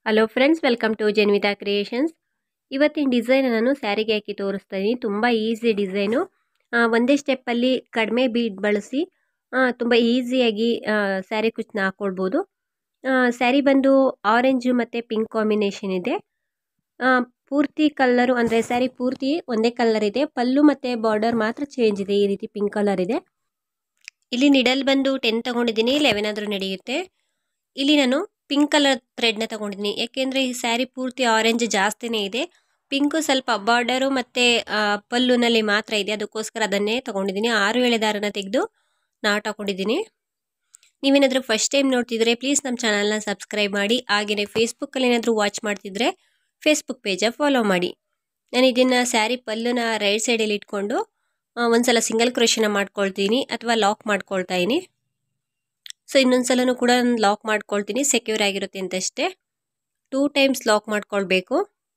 hello friends welcome to Janvitha creations ಇವತ್ತಿನ design ನಾನು ಸ್ಯಾರಿಗೆ ಹಾಕಿ ತೋರಿಸ್ತಾ ಇದ್ದೀನಿ ತುಂಬ ಈಸಿ ಡಿಸೈನು ಒಂದೇ ಸ್ಟೆಪ್ಪಲ್ಲಿ ಕಡಿಮೆ ಬೀಡ್ ಬಳಸಿ ತುಂಬ ಈಸಿಯಾಗಿ ಸ್ಯಾರಿ ಕುಚ್ಚನ್ನ ಹಾಕ್ಕೊಳ್ಬೋದು ಸ್ಯಾರಿ ಬಂದು ಆರೆಂಜು ಮತ್ತು ಪಿಂಕ್ ಕಾಂಬಿನೇಷನ್ ಇದೆ ಪೂರ್ತಿ ಕಲ್ಲರು ಅಂದರೆ ಸ್ಯಾರಿ ಪೂರ್ತಿ ಒಂದೇ ಕಲರ್ ಇದೆ ಪಲ್ಲು ಮತ್ತು ಬಾರ್ಡರ್ ಮಾತ್ರ ಚೇಂಜ್ ಇದೆ ಈ ರೀತಿ ಪಿಂಕ್ ಕಲರ್ ಇದೆ ಇಲ್ಲಿ ನಿಡಲ್ ಬಂದು ಟೆನ್ ತಗೊಂಡಿದ್ದೀನಿ ಲೆವೆನ್ ಆದರೂ ನಡೆಯುತ್ತೆ ಇಲ್ಲಿ ನಾನು ಪಿಂಕ್ ಕಲರ್ ಥ್ರೆಡ್ನ ತಗೊಂಡಿದ್ದೀನಿ ಯಾಕೆಂದರೆ ಈ ಸ್ಯಾರಿ ಪೂರ್ತಿ ಆರೆಂಜ್ ಜಾಸ್ತಿನೇ ಇದೆ ಪಿಂಕು ಸ್ವಲ್ಪ ಬಾರ್ಡರು ಮತ್ತು ಪಲ್ಲುನಲ್ಲಿ ಮಾತ್ರ ಇದೆ ಅದಕ್ಕೋಸ್ಕರ ಅದನ್ನೇ ತೊಗೊಂಡಿದ್ದೀನಿ ಆರು ಎಳೆ ದಾರನ ತೆಗೆದು ನಾಟ್ ಹಾಕೊಂಡಿದ್ದೀನಿ ನೀವೇನಾದರೂ ಫಸ್ಟ್ ಟೈಮ್ ನೋಡ್ತಿದ್ರೆ ಪ್ಲೀಸ್ ನಮ್ಮ ಚಾನಲ್ನ ಸಬ್ಸ್ಕ್ರೈಬ್ ಮಾಡಿ ಹಾಗೆಯೇ ಫೇಸ್ಬುಕ್ಕಲ್ಲಿ ಏನಾದರೂ ವಾಚ್ ಮಾಡ್ತಿದ್ರೆ ಫೇಸ್ಬುಕ್ ಪೇಜ ಫಾಲೋ ಮಾಡಿ ನಾನು ಇದನ್ನು ಸ್ಯಾರಿ ಪಲ್ಲುನ ರೈಟ್ ಸೈಡಲ್ಲಿ ಇಟ್ಕೊಂಡು ಒಂದ್ಸಲ ಸಿಂಗಲ್ ಕ್ರೋಶನ ಮಾಡ್ಕೊಳ್ತೀನಿ ಅಥವಾ ಲಾಕ್ ಮಾಡ್ಕೊಳ್ತಾ ಇದ್ದೀನಿ ಸೊ ಇನ್ನೊಂದು ಸಲನೂ ಕೂಡ ಲಾಕ್ ಮಾಡ್ಕೊಳ್ತೀನಿ ಸೆಕ್ಯೂರ್ ಆಗಿರುತ್ತೆ ಅಂತಷ್ಟೇ ಟೂ ಟೈಮ್ಸ್ ಲಾಕ್ ಮಾಡ್ಕೊಳ್ಬೇಕು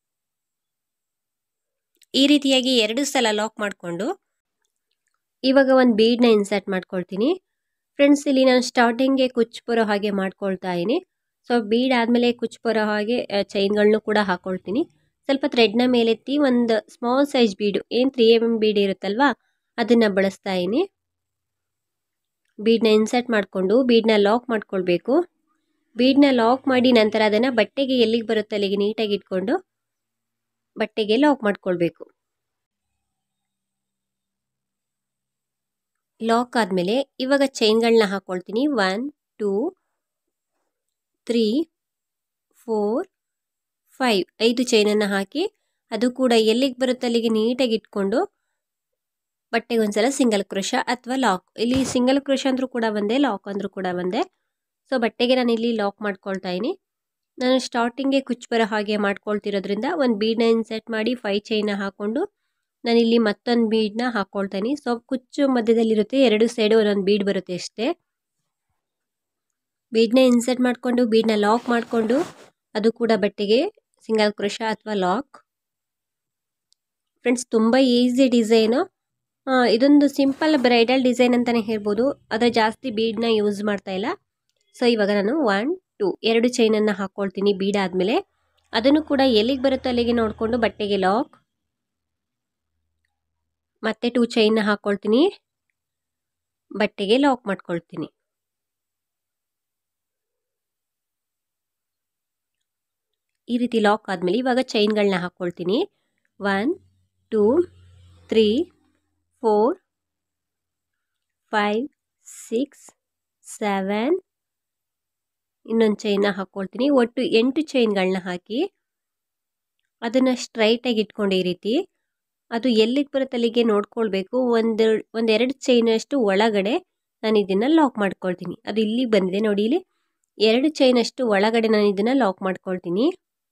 ಈ ರೀತಿಯಾಗಿ ಎರಡು ಸಲ ಲಾಕ್ ಮಾಡಿಕೊಂಡು ಇವಾಗ ಒಂದು ಬೀಡನ್ನ ಇನ್ಸರ್ಟ್ ಮಾಡ್ಕೊಳ್ತೀನಿ ಫ್ರೆಂಡ್ಸ್ ಇಲ್ಲಿ ನಾನು ಸ್ಟಾರ್ಟಿಂಗ್ಗೆ ಕುಚ್ಚು ಬರೋ ಹಾಗೆ ಮಾಡ್ಕೊಳ್ತಾ ಇದ್ದೀನಿ ಸೊ ಬೀಡ್ ಆದಮೇಲೆ ಕುಚ್ಚು ಬರೋ ಹಾಗೆ ಚೈನ್ಗಳನ್ನೂ ಕೂಡ ಹಾಕ್ಕೊಳ್ತೀನಿ ಸ್ವಲ್ಪ ಥ್ರೆಡ್ನ ಮೇಲೆತ್ತಿ ಒಂದು ಸ್ಮಾಲ್ ಸೈಜ್ ಬೀಡು ಏನು ತ್ರೀ ಎಮ್ ಎಮ್ ಬೀಡ್ ಇರುತ್ತಲ್ವಾ ಅದನ್ನು ಬಳಸ್ತಾ ಇದ್ದೀನಿ ಬೀಡನ್ನ ಇನ್ಸರ್ಟ್ ಮಾಡಿಕೊಂಡು ಬೀಡನ್ನ ಲಾಕ್ ಮಾಡ್ಕೊಳ್ಬೇಕು ಬೀಡನ್ನ ಲಾಕ್ ಮಾಡಿ ನಂತರ ಅದನ್ನು ಬಟ್ಟೆಗೆ ಎಲ್ಲಿಗೆ ಬರುತ್ತೆ ಅಲ್ಲಿಗೆ ನೀಟಾಗಿ ಇಟ್ಕೊಂಡು ಬಟ್ಟೆಗೆ ಲಾಕ್ ಮಾಡ್ಕೊಳ್ಬೇಕು ಲಾಕ್ ಆದಮೇಲೆ ಇವಾಗ ಚೈನ್ಗಳನ್ನ ಹಾಕ್ಕೊಳ್ತೀನಿ one two three four five ಐದು ಚೈನನ್ನು ಹಾಕಿ ಅದು ಕೂಡ ಎಲ್ಲಿಗೆ ಬರುತ್ತೆ ಅಲ್ಲಿಗೆ ನೀಟಾಗಿ ಇಟ್ಕೊಂಡು ಬಟ್ಟೆಗೆ ಒಂದ್ಸಲ ಸಿಂಗಲ್ ಕ್ರೋಶ ಅಥವಾ ಲಾಕ್ ಇಲ್ಲಿ ಸಿಂಗಲ್ ಕ್ರೋಶ ಅಂದರೂ ಕೂಡ ಒಂದೇ ಲಾಕ್ ಅಂದರೂ ಕೂಡ ಒಂದೇ ಸೊ ಬಟ್ಟೆಗೆ ನಾನು ಇಲ್ಲಿ ಲಾಕ್ ಮಾಡ್ಕೊಳ್ತಾ ಇದ್ದೀನಿ ನಾನು ಸ್ಟಾರ್ಟಿಂಗ್ಗೆ ಕುಚ್ಚು ಬರೋ ಹಾಗೆ ಮಾಡ್ಕೊಳ್ತಿರೋದ್ರಿಂದ ಒಂದು ಬೀಡನ್ನ ಇನ್ಸೆಟ್ ಮಾಡಿ ಫೈ ಚೈನ ಹಾಕ್ಕೊಂಡು ನಾನಿಲ್ಲಿ ಮತ್ತೊಂದು ಬೀಡನ್ನ ಹಾಕ್ಕೊಳ್ತೀನಿ ಸೊ ಕುಚ್ಚು ಮಧ್ಯದಲ್ಲಿರುತ್ತೆ ಎರಡು ಸೈಡು ಒಂದೊಂದು ಬೀಡ್ ಬರುತ್ತೆ ಅಷ್ಟೇ ಬೀಡನ್ನ ಇನ್ಸರ್ಟ್ ಮಾಡಿಕೊಂಡು ಬೀಡನ್ನ ಲಾಕ್ ಮಾಡಿಕೊಂಡು ಅದು ಕೂಡ ಬಟ್ಟೆಗೆ ಸಿಂಗಲ್ ಕ್ರೋಶ ಅಥವಾ ಲಾಕ್ ಫ್ರೆಂಡ್ಸ್ ತುಂಬ ಈಸಿ ಡಿಸೈನು ಇದೊಂದು ಸಿಂಪಲ್ ಬ್ರೈಡಲ್ ಡಿಸೈನ್ ಅಂತಲೇ ಹೇಳ್ಬೋದು ಆದರೆ ಜಾಸ್ತಿ ಬೀಡನ್ನ ಯೂಸ್ ಮಾಡ್ತಾ ಇಲ್ಲ ಸೊ ಇವಾಗ ನಾನು ಒನ್ ಟು ಎರಡು ಚೈನನ್ನು ಹಾಕ್ಕೊಳ್ತೀನಿ ಬೀಡ್ ಆದಮೇಲೆ ಅದನ್ನು ಕೂಡ ಎಲ್ಲಿಗೆ ಬರುತ್ತೋ ಅಲ್ಲಿಗೆ ನೋಡಿಕೊಂಡು ಬಟ್ಟೆಗೆ ಲಾಕ್ ಮತ್ತೆ ಟೂ ಚೈನ್ನ ಹಾಕ್ಕೊಳ್ತೀನಿ ಬಟ್ಟೆಗೆ ಲಾಕ್ ಮಾಡ್ಕೊಳ್ತೀನಿ ಈ ರೀತಿ ಲಾಕ್ ಆದಮೇಲೆ ಇವಾಗ ಚೈನ್ಗಳನ್ನ ಹಾಕ್ಕೊಳ್ತೀನಿ one two three four five six seven ಇನ್ನೊಂದು ಚೈನ್ನ ಹಾಕ್ಕೊಳ್ತೀನಿ ಒಟ್ಟು ಎಂಟು ಚೈನ್ಗಳನ್ನ ಹಾಕಿ ಅದನ್ನು ಸ್ಟ್ರೈಟಾಗಿ ಇಟ್ಕೊಂಡು ಈ ರೀತಿ ಅದು ಎಲ್ಲಿಗೆ ಬರುತ್ತೆ ಅಲ್ಲಿಗೆ ನೋಡ್ಕೊಳ್ಬೇಕು ಒಂದು ಒಂದೆರಡು ಚೈನಷ್ಟು ಒಳಗಡೆ ನಾನು ಇದನ್ನು ಲಾಕ್ ಮಾಡ್ಕೊಳ್ತೀನಿ ಅದು ಇಲ್ಲಿಗೆ ಬಂದಿದೆ ನೋಡಿ ಇಲ್ಲಿ ಎರಡು ಚೈನಷ್ಟು ಒಳಗಡೆ ನಾನು ಇದನ್ನು ಲಾಕ್ ಮಾಡ್ಕೊಳ್ತೀನಿ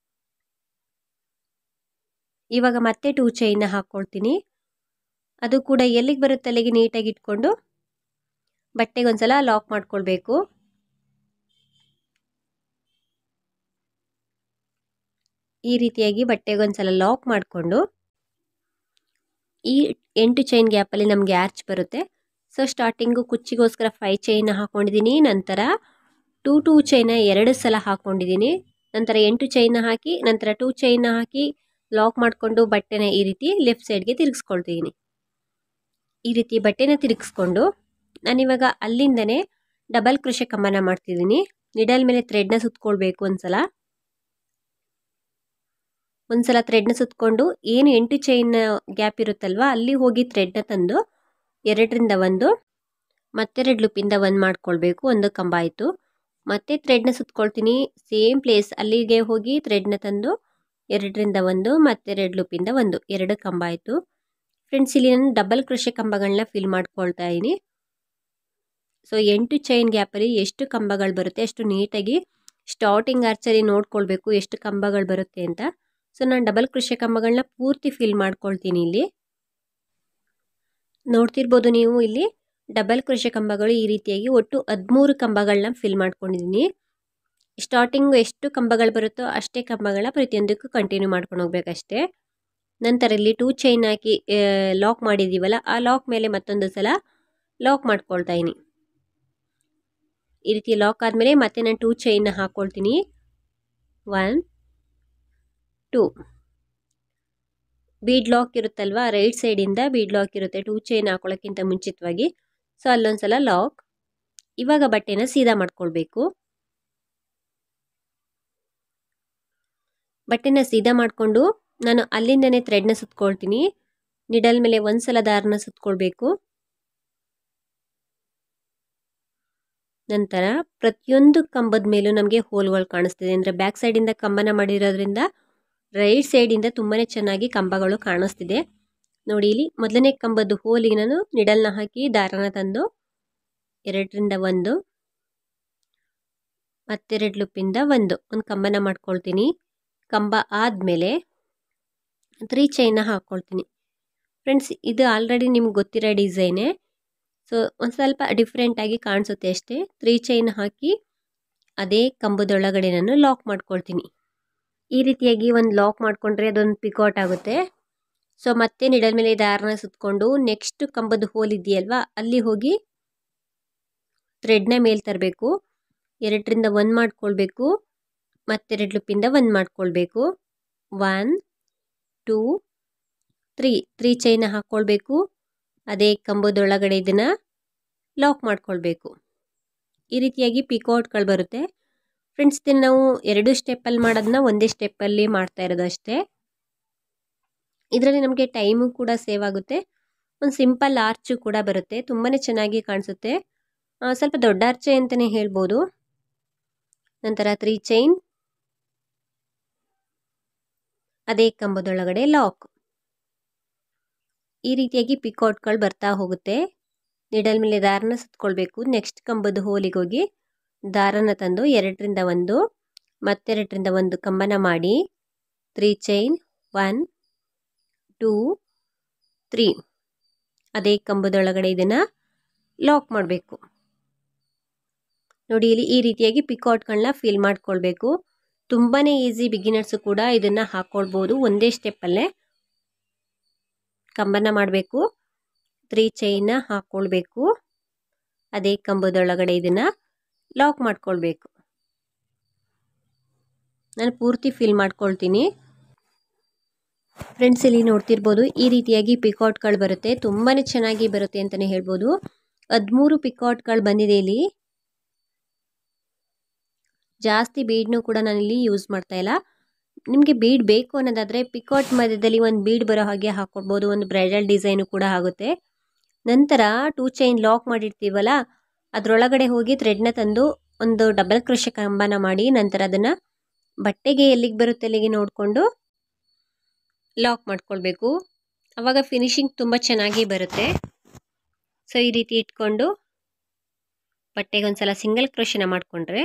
ಇವಾಗ ಮತ್ತೆ ಟೂ ಚೈನ್ನ ಹಾಕ್ಕೊಳ್ತೀನಿ ಅದು ಕೂಡ ಎಲ್ಲಿಗೆ ಬರುತ್ತೆ ಅಲ್ಲಿಗೆ ನೀಟಾಗಿ ಇಟ್ಕೊಂಡು ಬಟ್ಟೆಗೆ ಒಂದ್ಸಲ ಲಾಕ್ ಮಾಡ್ಕೊಳ್ಬೇಕು ಈ ರೀತಿಯಾಗಿ ಬಟ್ಟೆಗೆ ಒಂದ್ಸಲ ಲಾಕ್ ಮಾಡಿಕೊಂಡು ಈ ಎಂಟು ಚೈನ್ ಗ್ಯಾಪಲ್ಲಿ ನಮಗೆ ಆರ್ಚ್ ಬರುತ್ತೆ ಸೊ ಸ್ಟಾರ್ಟಿಂಗು ಕುಚ್ಚಿಗೋಸ್ಕರ ಫೈ ಚೈನ್ ಹಾಕ್ಕೊಂಡಿದ್ದೀನಿ ನಂತರ ಟೂ ಟೂ ಚೈನ ಎರಡು ಸಲ ಹಾಕ್ಕೊಂಡಿದ್ದೀನಿ ನಂತರ ಎಂಟು ಚೈನ ಹಾಕಿ ನಂತರ ಟೂ ಚೈನ ಹಾಕಿ ಲಾಕ್ ಮಾಡಿಕೊಂಡು ಬಟ್ಟೆನ ಈ ರೀತಿ ಲೆಫ್ಟ್ ಸೈಡ್ಗೆ ತಿರುಗಿಸ್ಕೊಳ್ತಿದ್ದೀನಿ ಈ ರೀತಿ ಬಟ್ಟೆನ ತಿರುಗಿಸ್ಕೊಂಡು ನಾನಿವಾಗ ಅಲ್ಲಿಂದನೇ ಡಬಲ್ ಕೃಷಿ ಕಂಬನ ಮಾಡ್ತಿದ್ದೀನಿ ನಿಡಲ್ ಮೇಲೆ ಥ್ರೆಡ್ನ ಸುತ್ಕೊಳ್ಬೇಕು ಒಂದ್ಸಲ ಒಂದ್ಸಲ ಥ್ರೆಡ್ನ ಸುತ್ಕೊಂಡು ಏನು ಎಂಟು ಚೈನ್ ಗ್ಯಾಪ್ ಇರುತ್ತಲ್ವ ಅಲ್ಲಿ ಹೋಗಿ ಥ್ರೆಡ್ನ ತಂದು ಎರಡರಿಂದ ಒಂದು ಮತ್ತೆರಡು ಲುಪಿಂದ ಒಂದು ಮಾಡ್ಕೊಳ್ಬೇಕು ಒಂದು ಕಂಬ ಆಯಿತು ಮತ್ತೆ ಥ್ರೆಡ್ನ ಸುತ್ಕೊಳ್ತೀನಿ ಸೇಮ್ ಪ್ಲೇಸ್ ಅಲ್ಲಿಗೆ ಹೋಗಿ ಥ್ರೆಡ್ನ ತಂದು ಎರಡರಿಂದ ಒಂದು ಮತ್ತೆರಡು ಲುಪಿಂದ ಒಂದು ಎರಡು ಕಂಬ ಆಯಿತು ಫ್ರೆಂಡ್ಸ್ ಇಲ್ಲಿ ನಾನು ಡಬಲ್ ಕೃಷಿ ಕಂಬಗಳನ್ನ ಫಿಲ್ ಮಾಡ್ಕೊಳ್ತಾ ಇದ್ದೀನಿ ಸೊ ಎಂಟು ಚೈನ್ ಗ್ಯಾಪಲ್ಲಿ ಎಷ್ಟು ಕಂಬಗಳು ಬರುತ್ತೆ ಅಷ್ಟು ನೀಟಾಗಿ ಸ್ಟಾರ್ಟಿಂಗ್ ಆರ್ಚಲ್ಲಿ ನೋಡ್ಕೊಳ್ಬೇಕು ಎಷ್ಟು ಕಂಬಗಳು ಬರುತ್ತೆ ಅಂತ ಸೊ ನಾನು ಡಬಲ್ ಕೃಷಿ ಕಂಬಗಳನ್ನ ಪೂರ್ತಿ ಫಿಲ್ ಮಾಡ್ಕೊಳ್ತೀನಿ ಇಲ್ಲಿ ನೋಡ್ತಿರ್ಬೋದು ನೀವು ಇಲ್ಲಿ ಡಬಲ್ ಕೃಷಿ ಕಂಬಗಳು ಈ ರೀತಿಯಾಗಿ ಒಟ್ಟು ಹದಿಮೂರು ಕಂಬಗಳನ್ನ ಫಿಲ್ ಮಾಡ್ಕೊಂಡಿದ್ದೀನಿ ಸ್ಟಾರ್ಟಿಂಗು ಎಷ್ಟು ಕಂಬಗಳು ಬರುತ್ತೋ ಅಷ್ಟೇ ಕಂಬಗಳನ್ನ ಪ್ರತಿಯೊಂದಕ್ಕೂ ಕಂಟಿನ್ಯೂ ಮಾಡ್ಕೊಂಡು ಹೋಗ್ಬೇಕಷ್ಟೇ ನಂತರ ಇಲ್ಲಿ ಟೂ ಚೈನ್ ಹಾಕಿ ಲಾಕ್ ಮಾಡಿದ್ದೀವಲ್ಲ ಆ ಲಾಕ್ ಮೇಲೆ ಮತ್ತೊಂದು ಸಲ ಲಾಕ್ ಮಾಡ್ಕೊಳ್ತಾ ಇದ್ದೀನಿ ಈ ರೀತಿ ಲಾಕ್ ಆದಮೇಲೆ ಮತ್ತೆ ನಾನು ಟೂ ಚೈನ್ನ ಹಾಕ್ಕೊಳ್ತೀನಿ ಒನ್ ಟೂ ಬೀಡ್ ಲಾಕ್ ಇರುತ್ತಲ್ವಾ ರೈಟ್ ಸೈಡಿಂದ ಬೀಡ್ ಲಾಕ್ ಇರುತ್ತೆ ಟೂ ಚೈನ್ ಹಾಕೊಳ್ಳೋಕ್ಕಿಂತ ಮುಂಚಿತವಾಗಿ ಸೊ ಅಲ್ಲೊಂದ್ಸಲ ಲಾಕ್ ಇವಾಗ ಬಟ್ಟೆನ ಸೀದಾ ಮಾಡ್ಕೊಳ್ಬೇಕು ಬಟ್ಟೆನ ಸೀದಾ ಮಾಡಿಕೊಂಡು ನಾನು ಅಲ್ಲಿಂದನೇ ಥ್ರೆಡ್ನ ಸುತ್ಕೊಳ್ತೀನಿ ನಿಡಲ್ ಮೇಲೆ ಒಂದ್ಸಲ ದಾರನ ಸುತ್ಕೊಳ್ಬೇಕು ನಂತರ ಪ್ರತಿಯೊಂದು ಕಂಬದ ಮೇಲೂ ನಮಗೆ ಹೋಲ್ಗಳು ಕಾಣಿಸ್ತಿದೆ ಅಂದರೆ ಬ್ಯಾಕ್ ಸೈಡಿಂದ ಕಂಬನ ಮಾಡಿರೋದ್ರಿಂದ ರೈಟ್ ಸೈಡಿಂದ ತುಂಬಾ ಚೆನ್ನಾಗಿ ಕಂಬಗಳು ಕಾಣಿಸ್ತಿದೆ ನೋಡಿ ಇಲ್ಲಿ ಮೊದಲನೇ ಕಂಬದ್ದು ಹೋಲಿಗೆ ನಾನು ನಿಡಲ್ನ ಹಾಕಿ ದಾರನ ತಂದು ಎರಡರಿಂದ ಒಂದು ಮತ್ತೆರಡು ಲುಪ್ಪಿಂದ ಒಂದು ಒಂದು ಕಂಬನ ಮಾಡ್ಕೊಳ್ತೀನಿ ಕಂಬ ಆದಮೇಲೆ ತ್ರೀ ಚೈನ ಹಾಕ್ಕೊಳ್ತೀನಿ ಫ್ರೆಂಡ್ಸ್ ಇದು ಆಲ್ರೆಡಿ ನಿಮ್ಗೆ ಗೊತ್ತಿರೋ ಡಿಸೈನೇ ಸೊ ಒಂದು ಸ್ವಲ್ಪ ಡಿಫ್ರೆಂಟಾಗಿ ಕಾಣಿಸುತ್ತೆ ಅಷ್ಟೇ ತ್ರೀ ಚೈನ್ ಹಾಕಿ ಅದೇ ಕಂಬದೊಳಗಡೆ ನಾನು ಲಾಕ್ ಮಾಡ್ಕೊಳ್ತೀನಿ ಈ ರೀತಿಯಾಗಿ ಒಂದು ಲಾಕ್ ಮಾಡಿಕೊಂಡ್ರೆ ಅದೊಂದು ಪಿಕೌಟ್ ಆಗುತ್ತೆ ಸೊ ಮತ್ತೆ ನಿಡಲ್ ಮೇಲೆ ದಾರನ ಸುತ್ಕೊಂಡು ನೆಕ್ಸ್ಟ್ ಕಂಬದ ಹೋಲ್ ಇದೆಯಲ್ವಾ ಅಲ್ಲಿ ಹೋಗಿ ಥ್ರೆಡ್ನ ಮೇಲೆ ತರಬೇಕು ಎರಡರಿಂದ ಒಂದು ಮಾಡ್ಕೊಳ್ಬೇಕು ಮತ್ತೆರಡು ಲುಪ್ಪಿಂದ ಒಂದು ಮಾಡ್ಕೊಳ್ಬೇಕು ಒನ್ ಟೂ ತ್ರೀ ತ್ರೀ ಚೈನ ಹಾಕ್ಕೊಳ್ಬೇಕು ಅದೇ ಕಂಬದೊಳಗಡೆ ಇದನ್ನು ಲಾಕ್ ಮಾಡ್ಕೊಳ್ಬೇಕು ಈ ರೀತಿಯಾಗಿ ಪಿಕೌಟ್ಗಳು ಬರುತ್ತೆ ಫ್ರೆಂಡ್ಸ್ ಇದನ್ನು ನಾವು ಎರಡು ಸ್ಟೆಪ್ಪಲ್ಲಿ ಮಾಡೋದನ್ನ ಒಂದೇ ಸ್ಟೆಪ್ಪಲ್ಲಿ ಮಾಡ್ತಾ ಇರೋದು ಅಷ್ಟೇ ಇದರಲ್ಲಿ ನಮಗೆ ಟೈಮು ಕೂಡ ಸೇವ್ ಆಗುತ್ತೆ ಒಂದು ಸಿಂಪಲ್ ಆರ್ಚು ಕೂಡ ಬರುತ್ತೆ ತುಂಬಾ ಚೆನ್ನಾಗಿ ಕಾಣಿಸುತ್ತೆ ಸ್ವಲ್ಪ ದೊಡ್ಡ ಆರ್ಚೆ ಅಂತಲೇ ಹೇಳ್ಬೋದು ನಂತರ ತ್ರೀ ಚೈನ್ ಅದೇ ಕಂಬದೊಳಗಡೆ ಲಾಕ್ ಈ ರೀತಿಯಾಗಿ ಪಿಕೌಟ್ಗಳು ಬರ್ತಾ ಹೋಗುತ್ತೆ ನಿಡಲ್ ಮೇಲೆ ದಾರನ ಸುತ್ಕೊಳ್ಬೇಕು ನೆಕ್ಸ್ಟ್ ಕಂಬದ ಹೋಲಿಗೆ ಹೋಗಿ ದಾರನ ತಂದು ಎರಡರಿಂದ ಒಂದು ಮತ್ತೆರಡರಿಂದ ಒಂದು ಕಂಬನ ಮಾಡಿ three chain one two three ಅದೇ ಕಂಬದೊಳಗಡೆ ಇದನ್ನು ಲಾಕ್ ಮಾಡಬೇಕು ನೋಡಿ ಇಲ್ಲಿ ಈ ರೀತಿಯಾಗಿ ಪಿಕೌಟ್ಗಳನ್ನ ಫಿಲ್ ಮಾಡ್ಕೊಳ್ಬೇಕು ತುಂಬಾ ಈಸಿ ಬಿಗಿನರ್ಸು ಕೂಡ ಇದನ್ನು ಹಾಕ್ಕೊಳ್ಬೋದು ಒಂದೇ ಸ್ಟೆಪ್ಪಲ್ಲೇ ಕಂಬನ ಮಾಡಬೇಕು ತ್ರೀ ಚೈನ್ನ ಹಾಕ್ಕೊಳ್ಬೇಕು ಅದೇ ಕಂಬದೊಳಗಡೆ ಇದನ್ನು ಲಾಕ್ ಮಾಡ್ಕೊಳ್ಬೇಕು ನಾನು ಪೂರ್ತಿ ಫಿಲ್ ಮಾಡ್ಕೊಳ್ತೀನಿ ಫ್ರೆಂಡ್ಸ್ ಇಲ್ಲಿ ನೋಡ್ತಿರ್ಬೋದು ಈ ರೀತಿಯಾಗಿ ಪಿಕೌಟ್ಗಳು ಬರುತ್ತೆ ತುಂಬಾ ಚೆನ್ನಾಗಿ ಬರುತ್ತೆ ಅಂತಲೇ ಹೇಳ್ಬೋದು ಹದಿಮೂರು ಪಿಕೌಟ್ಗಳು ಬಂದಿದೆ ಇಲ್ಲಿ ಜಾಸ್ತಿ ಬೀಡ್ನು ಕೂಡ ನಾನಿಲ್ಲಿ ಯೂಸ್ ಮಾಡ್ತಾ ಇಲ್ಲ ನಿಮಗೆ ಬೀಡ್ ಬೇಕು ಅನ್ನೋದಾದರೆ ಪಿಕೌಟ್ ಮಧ್ಯದಲ್ಲಿ ಒಂದು ಬೀಡ್ ಬರೋ ಹಾಗೆ ಹಾಕ್ಕೊಡ್ಬೋದು ಒಂದು ಬ್ರೈಡಲ್ ಡಿಸೈನು ಕೂಡ ಆಗುತ್ತೆ ನಂತರ ಟೂ ಚೈನ್ ಲಾಕ್ ಮಾಡಿರ್ತೀವಲ್ಲ ಅದರೊಳಗಡೆ ಹೋಗಿ ಥ್ರೆಡ್ನ ತಂದು ಒಂದು ಡಬಲ್ ಕ್ರೋಶ ಕಂಬನ ಮಾಡಿ ನಂತರ ಅದನ್ನು ಬಟ್ಟೆಗೆ ಎಲ್ಲಿಗೆ ಬರುತ್ತೆ ಅಲ್ಲಿಗೆ ನೋಡಿಕೊಂಡು ಲಾಕ್ ಮಾಡ್ಕೊಳ್ಬೇಕು ಆವಾಗ ಫಿನಿಶಿಂಗ್ ತುಂಬ ಚೆನ್ನಾಗಿ ಬರುತ್ತೆ ಸೊ ಈ ರೀತಿ ಇಟ್ಕೊಂಡು ಬಟ್ಟೆಗೆ ಒಂದ್ಸಲ ಸಿಂಗಲ್ ಕ್ರೋಶನ ಮಾಡಿಕೊಂಡ್ರೆ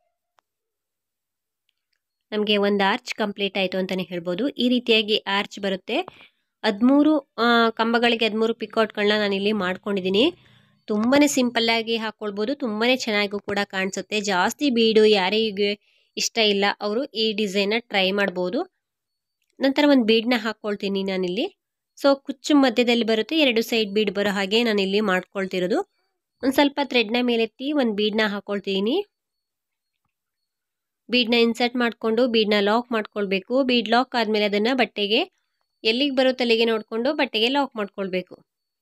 ನಮಗೆ ಒಂದು ಆರ್ಚ್ ಕಂಪ್ಲೀಟ್ ಆಯಿತು ಅಂತಲೇ ಹೇಳ್ಬೋದು ಈ ರೀತಿಯಾಗಿ ಆರ್ಚ್ ಬರುತ್ತೆ ಹದಿಮೂರು ಕಂಬಗಳಿಗೆ ಹದಿಮೂರು ಪಿಕೌಟ್ಗಳನ್ನ ನಾನಿಲ್ಲಿ ಮಾಡ್ಕೊಂಡಿದ್ದೀನಿ ತುಂಬಾ ಸಿಂಪಲ್ಲಾಗಿ ಹಾಕ್ಕೊಳ್ಬೋದು ತುಂಬಾ ಚೆನ್ನಾಗೂ ಕೂಡ ಕಾಣಿಸುತ್ತೆ ಜಾಸ್ತಿ ಬೀಡು ಯಾರಿಗೆ ಇಷ್ಟ ಇಲ್ಲ ಅವರು ಈ ಡಿಸೈನ್ನ ಟ್ರೈ ಮಾಡ್ಬೋದು ನಂತರ ಒಂದು ಬೀಡನ್ನ ಹಾಕ್ಕೊಳ್ತೀನಿ ನಾನಿಲ್ಲಿ ಸೊ ಕುಚ್ಚು ಮಧ್ಯದಲ್ಲಿ ಬರುತ್ತೆ ಎರಡು ಸೈಡ್ ಬೀಡ್ ಬರೋ ಹಾಗೆ ನಾನಿಲ್ಲಿ ಮಾಡ್ಕೊಳ್ತಿರೋದು ಒಂದು ಸ್ವಲ್ಪ ಥ್ರೆಡ್ನ ಮೇಲೆತ್ತಿ ಒಂದು ಬೀಡನ್ನ ಹಾಕ್ಕೊಳ್ತೀನಿ ಬೀಡನ್ನ ಇನ್ಸರ್ಟ್ ಮಾಡಿಕೊಂಡು ಬೀಡನ್ನ ಲಾಕ್ ಮಾಡ್ಕೊಳ್ಬೇಕು ಬೀಡ್ ಲಾಕ್ ಆದಮೇಲೆ ಅದನ್ನು ಬಟ್ಟೆಗೆ ಎಲ್ಲಿಗೆ ಬರುತ್ತೆ ಅಲ್ಲಿಗೆ ನೋಡಿಕೊಂಡು ಬಟ್ಟೆಗೆ ಲಾಕ್ ಮಾಡ್ಕೊಳ್ಬೇಕು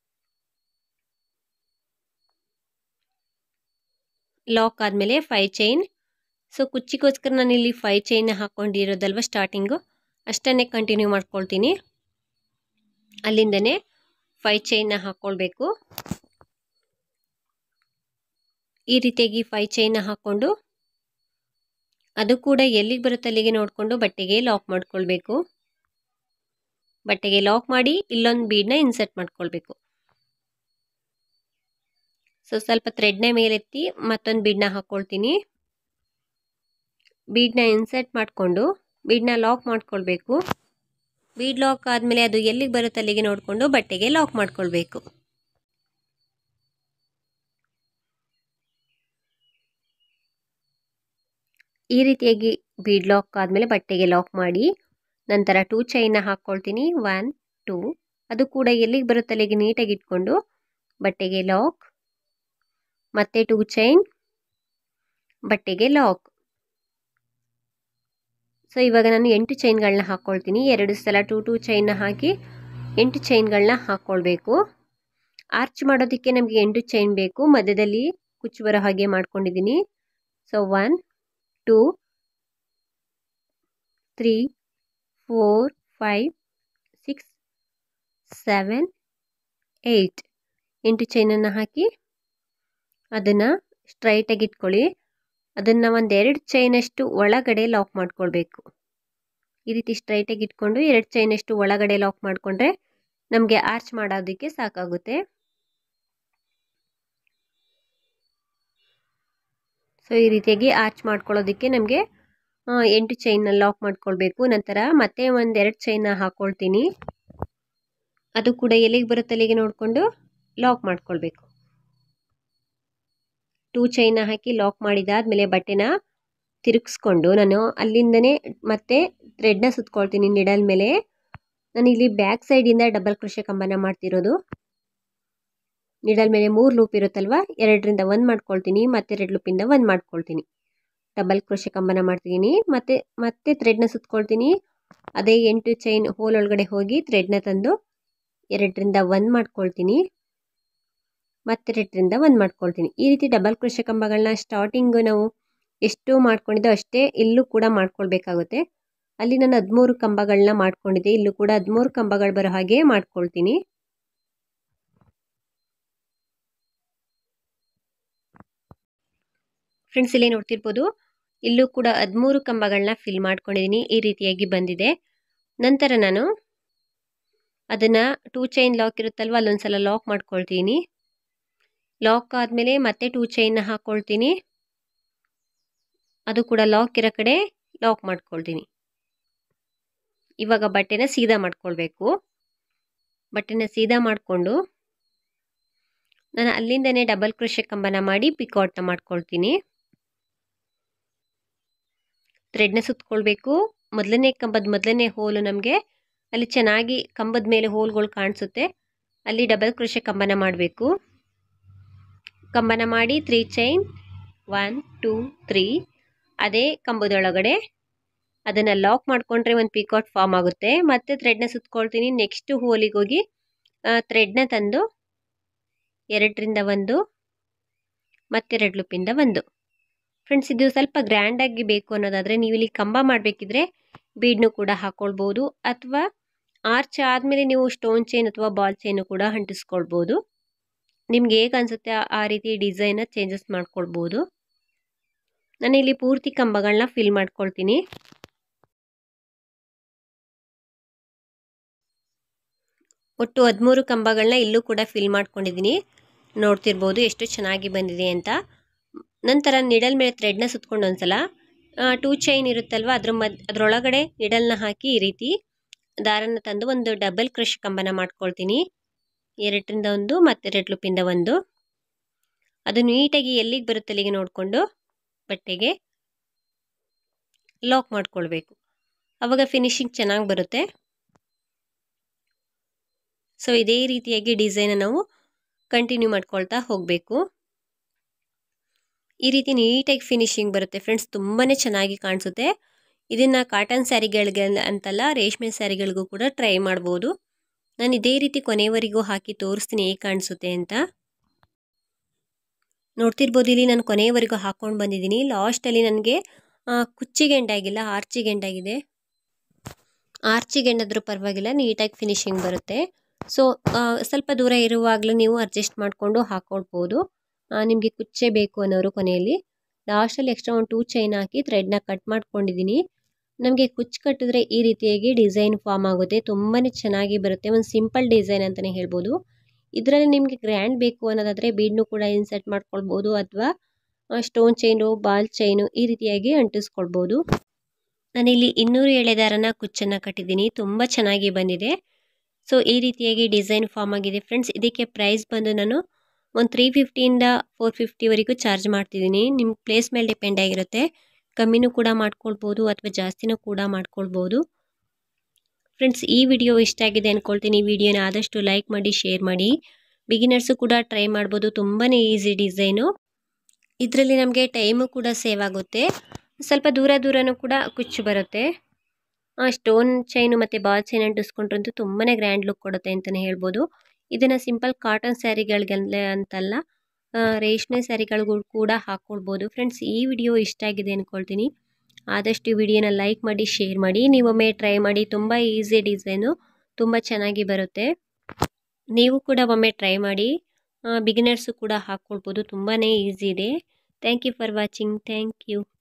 ಲಾಕ್ ಆದಮೇಲೆ ಫೈ ಚೈನ್ ಸೊ ಕುಚ್ಚಿಗೋಸ್ಕರ ನಾನು ಇಲ್ಲಿ ಫೈ ಚೈನ್ ಹಾಕ್ಕೊಂಡಿರೋದಲ್ವ ಸ್ಟಾರ್ಟಿಂಗು ಅಷ್ಟನ್ನೇ ಕಂಟಿನ್ಯೂ ಮಾಡ್ಕೊಳ್ತೀನಿ ಅಲ್ಲಿಂದನೇ ಫೈ ಚೈನ್ನ ಹಾಕ್ಕೊಳ್ಬೇಕು ಈ ರೀತಿಯಾಗಿ ಫೈ ಚೈನ್ನ ಹಾಕ್ಕೊಂಡು ಅದು ಕೂಡ ಎಲ್ಲಿಗೆ ಬರುತ್ತೆ ಅಲ್ಲಿಗೆ ನೋಡಿಕೊಂಡು ಬಟ್ಟೆಗೆ ಲಾಕ್ ಮಾಡ್ಕೊಳ್ಬೇಕು ಬಟ್ಟೆಗೆ ಲಾಕ್ ಮಾಡಿ ಇಲ್ಲೊಂದು ಬೀಡನ್ನ ಇನ್ಸರ್ಟ್ ಮಾಡ್ಕೊಳ್ಬೇಕು ಸೊ ಸ್ವಲ್ಪ ಥ್ರೆಡ್ನ ಮೇಲೆತ್ತಿ ಮತ್ತೊಂದು ಬೀಡನ್ನ ಹಾಕ್ಕೊಳ್ತೀನಿ ಬೀಡನ್ನ ಇನ್ಸರ್ಟ್ ಮಾಡಿಕೊಂಡು ಬೀಡನ್ನ ಲಾಕ್ ಮಾಡ್ಕೊಳ್ಬೇಕು ಬೀಡ್ ಲಾಕ್ ಆದಮೇಲೆ ಅದು ಎಲ್ಲಿಗೆ ಬರುತ್ತೆ ಅಲ್ಲಿಗೆ ನೋಡಿಕೊಂಡು ಬಟ್ಟೆಗೆ ಲಾಕ್ ಮಾಡ್ಕೊಳ್ಬೇಕು ಈ ರೀತಿಯಾಗಿ ಬೀಡ್ ಲಾಕ್ ಆದಮೇಲೆ ಬಟ್ಟೆಗೆ ಲಾಕ್ ಮಾಡಿ ನಂತರ ಟೂ ಚೈನ್ನ ಹಾಕ್ಕೊಳ್ತೀನಿ ಒನ್ ಟೂ ಅದು ಕೂಡ ಎಲ್ಲಿಗೆ ಬರುತ್ತೆ ಅಲ್ಲಿಗೆ ನೀಟಾಗಿ ಇಟ್ಕೊಂಡು ಬಟ್ಟೆಗೆ ಲಾಕ್ ಮತ್ತೆ ಟೂ ಚೈನ್ ಬಟ್ಟೆಗೆ ಲಾಕ್ ಸೊ ಇವಾಗ ನಾನು ಎಂಟು ಚೈನ್ಗಳನ್ನ ಹಾಕ್ಕೊಳ್ತೀನಿ ಎರಡು ಸಲ ಟೂ ಟೂ ಚೈನ್ನ ಹಾಕಿ ಎಂಟು ಚೈನ್ಗಳನ್ನ ಹಾಕ್ಕೊಳ್ಬೇಕು ಆರ್ಚ್ ಮಾಡೋದಕ್ಕೆ ನಮಗೆ ಎಂಟು ಚೈನ್ ಬೇಕು ಮಧ್ಯದಲ್ಲಿ ಕುಚ್ಚು ಬರೋ ಹಾಗೆ ಮಾಡ್ಕೊಂಡಿದ್ದೀನಿ so one two three four five six seven eight ಎಂಟು ಚೈನನ್ನು ಹಾಕಿ ಅದನ್ನು ಸ್ಟ್ರೈಟಾಗಿ ಇಟ್ಕೊಳ್ಳಿ ಅದನ್ನು ಒಂದೆರಡು ಚೈನಷ್ಟು ಒಳಗಡೆ ಲಾಕ್ ಮಾಡ್ಕೊಳ್ಬೇಕು ಈ ರೀತಿ ಸ್ಟ್ರೈಟಾಗಿ ಇಟ್ಕೊಂಡು ಎರಡು ಚೈನಷ್ಟು ಒಳಗಡೆ ಲಾಕ್ ಮಾಡಿಕೊಂಡ್ರೆ ನಮಗೆ ಆರ್ಚ್ ಮಾಡೋದಕ್ಕೆ ಸಾಕಾಗುತ್ತೆ ಸೊ ಈ ರೀತಿಯಾಗಿ ಆರ್ಚ್ ಮಾಡ್ಕೊಳ್ಳೋದಕ್ಕೆ ನಮಗೆ ಎಂಟು ಚೈನ್ನ ಲಾಕ್ ಮಾಡ್ಕೊಳ್ಬೇಕು ನಂತರ ಮತ್ತೆ ಒಂದೆರಡು ಚೈನ್ನ ಹಾಕ್ಕೊಳ್ತೀನಿ ಅದು ಕೂಡ ಎಲ್ಲಿಗೆ ಬರುತ್ತೆ ಅಲ್ಲಿಗೆ ನೋಡಿಕೊಂಡು ಲಾಕ್ ಮಾಡ್ಕೊಳ್ಬೇಕು ಟೂ ಚೈನ ಹಾಕಿ ಲಾಕ್ ಮಾಡಿದಾದ್ಮೇಲೆ ಬಟ್ಟೆನ ತಿರುಗಿಸ್ಕೊಂಡು ನಾನು ಅಲ್ಲಿಂದನೇ ಮತ್ತೆ ಥ್ರೆಡ್ನ ಸುತ್ಕೊಳ್ತೀನಿ ನಿಡಲ್ ಮೇಲೆ ನಾನು ಇಲ್ಲಿ ಬ್ಯಾಕ್ ಸೈಡಿಂದ ಡಬಲ್ ಕ್ರೋಶೆ ಕಂಬನ ಮಾಡ್ತಿರೋದು ನಿಡಲ್ ಮೇಲೆ ಮೂರು ಲೂಪ್ ಇರುತ್ತಲ್ವ ಎರಡರಿಂದ ಒಂದು ಮಾಡ್ಕೊಳ್ತೀನಿ ಮತ್ತೆ ಎರಡು ಲೂಪಿಂದ ಒಂದು ಮಾಡ್ಕೊಳ್ತೀನಿ ಡಬಲ್ ಕ್ರೋಶೆ ಕಂಬನ ಮಾಡ್ತೀನಿ ಮತ್ತೆ ಮತ್ತೆ ಥ್ರೆಡ್ನ ಸುತ್ಕೊಳ್ತೀನಿ ಅದೇ ಎಂಟು ಚೈನ್ ಹೋಲ್ ಒಳಗಡೆ ಹೋಗಿ ಥ್ರೆಡ್ನ ತಂದು ಎರಡರಿಂದ ಒಂದು ಮಾಡ್ಕೊಳ್ತೀನಿ ಮತ್ತೆರಡರಿಂದ ಒಂದು ಮಾಡ್ಕೊಳ್ತೀನಿ ಈ ರೀತಿ ಡಬಲ್ ಕ್ರೋಶೆ ಕಂಬಗಳನ್ನ ಸ್ಟಾರ್ಟಿಂಗ್ ನಾವು ಎಷ್ಟು ಮಾಡ್ಕೊಂಡಿದ್ದೋ ಅಷ್ಟೇ ಇಲ್ಲೂ ಕೂಡ ಮಾಡ್ಕೊಳ್ಬೇಕಾಗುತ್ತೆ ಅಲ್ಲಿ ನಾನು ಹದಿಮೂರು ಕಂಬಗಳನ್ನ ಮಾಡ್ಕೊಂಡಿದ್ದೆ ಇಲ್ಲೂ ಕೂಡ ಹದಿಮೂರು ಕಂಬಗಳು ಬರೋ ಹಾಗೆ ಮಾಡ್ಕೊಳ್ತೀನಿ ಫ್ರೆಂಡ್ಸ್ ಇಲ್ಲಿ ನೋಡ್ತಿರ್ಬೋದು ಇಲ್ಲೂ ಕೂಡ ಹದಿಮೂರು ಕಂಬಗಳನ್ನ ಫಿಲ್ ಮಾಡ್ಕೊಂಡಿದ್ದೀನಿ ಈ ರೀತಿಯಾಗಿ ಬಂದಿದೆ ನಂತರ ನಾನು ಅದನ್ನು ಟೂ ಚೈನ್ ಲಾಕ್ ಇರುತ್ತಲ್ವ ಅಲ್ಲೊಂದ್ಸಲ ಲಾಕ್ ಮಾಡ್ಕೊಳ್ತೀನಿ ಲಾಕ್ ಆದಮೇಲೆ ಮತ್ತೆ ಟೂ ಚೈನ್ನ ಹಾಕ್ಕೊಳ್ತೀನಿ ಅದು ಕೂಡ ಲಾಕ್ ಇರೋ ಕಡೆ ಲಾಕ್ ಮಾಡ್ಕೊಳ್ತೀನಿ ಇವಾಗ ಬಟ್ಟೆನ ಸೀದಾ ಮಾಡ್ಕೊಳ್ಬೇಕು ಬಟ್ಟೆನ ಸೀದಾ ಮಾಡಿಕೊಂಡು ನಾನು ಅಲ್ಲಿಂದನೇ ಡಬಲ್ ಕ್ರೋಶೆ ಕಂಬನ ಮಾಡಿ ಪಿಕಾಟ್ನ ಮಾಡ್ಕೊಳ್ತೀನಿ ಥ್ರೆಡ್ನ ಸುತ್ಕೊಳ್ಬೇಕು ಮೊದಲನೇ ಕಂಬದ ಮೊದಲನೇ ಹೋಲು ನಮಗೆ ಅಲ್ಲಿ ಚೆನ್ನಾಗಿ ಕಂಬದ ಮೇಲೆ ಹೋಲ್ಗಳು ಕಾಣಿಸುತ್ತೆ ಅಲ್ಲಿ ಡಬಲ್ ಕ್ರೋಶೆ ಕಂಬನ ಮಾಡಬೇಕು ಕಂಬನ ಮಾಡಿ three chain one two three ಅದೇ ಕಂಬದೊಳಗಡೆ ಅದನ್ನು ಲಾಕ್ ಮಾಡಿಕೊಂಡ್ರೆ ಒಂದು ಪಿಕಾಟ್ ಫಾರ್ಮ್ ಆಗುತ್ತೆ ಮತ್ತೆ ಥ್ರೆಡ್ನ ಸುತ್ಕೊಳ್ತೀನಿ ನೆಕ್ಸ್ಟ್ ಹೋಲಿಗೆ ಹೋಗಿ ಥ್ರೆಡ್ನ ತಂದು ಎರಡರಿಂದ ಒಂದು ಮತ್ತೆರಡು ಲೂಪಿಂದ ಒಂದು ಫ್ರೆಂಡ್ಸ್ ಇದು ಸ್ವಲ್ಪ ಗ್ರ್ಯಾಂಡಾಗಿ ಬೇಕು ಅನ್ನೋದಾದರೆ ನೀವು ಇಲ್ಲಿ ಕಂಬ ಮಾಡಬೇಕಿದ್ರೆ ಬೀಡ್ನು ಕೂಡ ಹಾಕ್ಕೊಳ್ಬೋದು ಅಥವಾ ಆರ್ಚ್ ಆದಮೇಲೆ ನೀವು ಸ್ಟೋನ್ ಚೈನ್ ಅಥವಾ ಬಾಲ್ ಚೈನು ಕೂಡ ಅಂಟಿಸ್ಕೊಳ್ಬೋದು ನಿಮ್ಗೆ ಹೇಗೆ ಅನಿಸುತ್ತೆ ಆ ರೀತಿ ಡಿಸೈನ ಚೇಂಜಸ್ ಮಾಡ್ಕೊಳ್ಬೋದು ನಾನು ಇಲ್ಲಿ ಪೂರ್ತಿ ಕಂಬಗಳನ್ನ ಫಿಲ್ ಮಾಡ್ಕೊಳ್ತೀನಿ ಒಟ್ಟು ಹದಿಮೂರು ಕಂಬಗಳನ್ನ ಇಲ್ಲೂ ಕೂಡ ಫಿಲ್ ಮಾಡ್ಕೊಂಡಿದ್ದೀನಿ ನೋಡ್ತಿರ್ಬೋದು ಎಷ್ಟು ಚೆನ್ನಾಗಿ ಬಂದಿದೆ ಅಂತ ನಂತರ ನಿಡಲ್ ಮೇಲೆ ಥ್ರೆಡ್ನ ಸುತ್ಕೊಂಡು ಒಂದ್ಸಲ ಟೂ ಚೈನ್ ಇರುತ್ತಲ್ವ ಅದ್ರ ಮದ್ ಅದರೊಳಗಡೆ ನಿಡಲ್ನ ಹಾಕಿ ಈ ರೀತಿ ದಾರನ ತಂದು ಒಂದು ಡಬಲ್ ಕ್ರಶ್ ಕಂಬನ ಮಾಡ್ಕೊಳ್ತೀನಿ ಎರಡರಿಂದ ಒಂದು ಮತ್ತೆರಡು ಲೂಪಿಂದ ಒಂದು ಅದು ನೀಟಾಗಿ ಎಲ್ಲಿಗೆ ಬರುತ್ತೆ ಅಲ್ಲಿಗೆ ನೋಡಿಕೊಂಡು ಬಟ್ಟೆಗೆ ಲಾಕ್ ಮಾಡ್ಕೊಳ್ಬೇಕು ಆವಾಗ ಫಿನಿಶಿಂಗ್ ಚೆನ್ನಾಗಿ ಬರುತ್ತೆ ಸೊ ಇದೇ ರೀತಿಯಾಗಿ ಡಿಸೈನ ನಾವು ಕಂಟಿನ್ಯೂ ಮಾಡ್ಕೊಳ್ತಾ ಹೋಗಬೇಕು ಈ ರೀತಿ ನೀಟಾಗಿ ಫಿನಿಶಿಂಗ್ ಬರುತ್ತೆ ಫ್ರೆಂಡ್ಸ್ ತುಂಬಾ ಚೆನ್ನಾಗಿ ಕಾಣಿಸುತ್ತೆ ಇದನ್ನು ಕಾಟನ್ ಸ್ಯಾರಿಗಳಿಗೆ ಅಂತಲ್ಲ ರೇಷ್ಮೆ ಸ್ಯಾರಿಗಳಿಗೂ ಕೂಡ ಟ್ರೈ ಮಾಡ್ಬೋದು ನಾನು ಇದೇ ರೀತಿ ಕೊನೆಯವರೆಗೂ ಹಾಕಿ ತೋರಿಸ್ತೀನಿ ಹೇಗೆ ಕಾಣಿಸುತ್ತೆ ಅಂತ ನೋಡ್ತಿರ್ಬೋದು ಇಲ್ಲಿ ನಾನು ಕೊನೆಯವರೆಗೂ ಹಾಕ್ಕೊಂಡು ಬಂದಿದ್ದೀನಿ ಲಾಸ್ಟಲ್ಲಿ ನನಗೆ ಕುಚ್ಚಿಗೆ ಎಂಡಾಗಿಲ್ಲ ಆರ್ಚಿಗೆ ಎಂಡಾಗಿದೆ ಆರ್ಚಿಗೆ ಎಂಡಾದರೂ ಪರವಾಗಿಲ್ಲ ನೀಟಾಗಿ ಫಿನಿಶಿಂಗ್ ಬರುತ್ತೆ ಸೊ ಸ್ವಲ್ಪ ದೂರ ಇರುವಾಗಲೂ ನೀವು ಅಡ್ಜಸ್ಟ್ ಮಾಡಿಕೊಂಡು ಹಾಕ್ಕೊಳ್ಬೋದು ನಿಮಗೆ ಕುಚ್ಚೆ ಬೇಕು ಅನ್ನೋರು ಕೊನೆಯಲ್ಲಿ ಲಾಸ್ಟಲ್ಲಿ ಎಕ್ಸ್ಟ್ರಾ ಒಂದು ಟೂ ಚೈನ್ ಹಾಕಿ ಥ್ರೆಡ್ನ ಕಟ್ ಮಾಡ್ಕೊಂಡಿದ್ದೀನಿ ನಮಗೆ ಕುಚ್ಚು ಕಟ್ಟಿದ್ರೆ ಈ ರೀತಿಯಾಗಿ ಡಿಸೈನ್ ಫಾರ್ಮ್ ಆಗುತ್ತೆ ತುಂಬಾ ಚೆನ್ನಾಗಿ ಬರುತ್ತೆ ಒಂದು ಸಿಂಪಲ್ ಡಿಸೈನ್ ಅಂತಲೇ ಹೇಳ್ಬೋದು ಇದರಲ್ಲಿ ನಿಮಗೆ ಗ್ರ್ಯಾಂಡ್ ಬೇಕು ಅನ್ನೋದಾದರೆ ಬೀಡ್ನು ಕೂಡ ಇನ್ಸರ್ಟ್ ಮಾಡ್ಕೊಳ್ಬೋದು ಅಥವಾ ಸ್ಟೋನ್ ಚೈನು ಬಾಲ್ ಚೈನು ಈ ರೀತಿಯಾಗಿ ಅಂಟಿಸ್ಕೊಳ್ಬೋದು ನಾನಿಲ್ಲಿ ಇನ್ನೂರು ಎಳೆದಾರನ ಕುಚ್ಚನ್ನು ಕಟ್ಟಿದ್ದೀನಿ ತುಂಬ ಚೆನ್ನಾಗಿ ಬಂದಿದೆ ಸೊ ಈ ರೀತಿಯಾಗಿ ಡಿಸೈನ್ ಫಾರ್ಮ್ ಆಗಿದೆ ಫ್ರೆಂಡ್ಸ್ ಇದಕ್ಕೆ ಪ್ರೈಸ್ ಬಂದು ನಾನು ಒಂದು ತ್ರೀ ಫಿಫ್ಟಿಯಿಂದ ಫೋರ್ ಫಿಫ್ಟಿವರೆಗೂ ಚಾರ್ಜ್ ಮಾಡ್ತಿದ್ದೀನಿ ನಿಮ್ಮ ಪ್ಲೇಸ್ ಮೇಲೆ ಡಿಪೆಂಡ್ ಆಗಿರುತ್ತೆ ಕಮ್ಮಿನೂ ಕೂಡ ಮಾಡ್ಕೊಳ್ಬೋದು ಅಥವಾ ಜಾಸ್ತಿನೂ ಕೂಡ ಮಾಡ್ಕೊಳ್ಬೋದು ಫ್ರೆಂಡ್ಸ್ ಈ ವಿಡಿಯೋ ಇಷ್ಟ ಆಗಿದೆ ಅಂದ್ಕೊಳ್ತೀನಿ ಈ ವಿಡಿಯೋನ ಆದಷ್ಟು ಲೈಕ್ ಮಾಡಿ ಶೇರ್ ಮಾಡಿ ಬಿಗಿನರ್ಸು ಕೂಡ ಟ್ರೈ ಮಾಡ್ಬೋದು ತುಂಬಾ ಈಸಿ ಡಿಸೈನು ಇದರಲ್ಲಿ ನಮಗೆ ಟೈಮು ಕೂಡ ಸೇವ್ ಆಗುತ್ತೆ ಸ್ವಲ್ಪ ದೂರ ದೂರನೂ ಕೂಡ ಕುಚ್ಚು ಬರುತ್ತೆ ಸ್ಟೋನ್ ಚೈನು ಮತ್ತು ಬಾಲ್ ಚೈನ್ ಅಂಟಿಸ್ಕೊಂಡ್ರಂತೂ ತುಂಬಾ ಗ್ರ್ಯಾಂಡ್ ಲುಕ್ ಕೊಡುತ್ತೆ ಅಂತಲೇ ಹೇಳ್ಬೋದು ಇದನ್ನು ಸಿಂಪಲ್ ಕಾಟನ್ ಸ್ಯಾರಿಗಳಿಗೆ ಅಂತಲ್ಲ ಆ, ರೇಷ್ಮೆ ಸ್ಯಾರಿಗಳಿಗೂ ಕೂಡ ಹಾಕ್ಕೊಳ್ಬೋದು ಫ್ರೆಂಡ್ಸ್ ಈ ವಿಡಿಯೋ ಇಷ್ಟ ಆಗಿದೆ ಅಂದ್ಕೊಳ್ತೀನಿ ಆದಷ್ಟು ವಿಡಿಯೋನ ಲೈಕ್ ಮಾಡಿ ಶೇರ್ ಮಾಡಿ ನೀವೊಮ್ಮೆ ಟ್ರೈ ಮಾಡಿ ತುಂಬ ಈಸಿ ಡಿಸೈನು ತುಂಬ ಚೆನ್ನಾಗಿ ಬರುತ್ತೆ ನೀವು ಕೂಡ ಒಮ್ಮೆ ಟ್ರೈ ಮಾಡಿ ಬಿಗಿನರ್ಸು ಕೂಡ ಹಾಕ್ಕೊಳ್ಬೋದು ತುಂಬಾ ಈಸಿ ಇದೆ thank you for watching thank you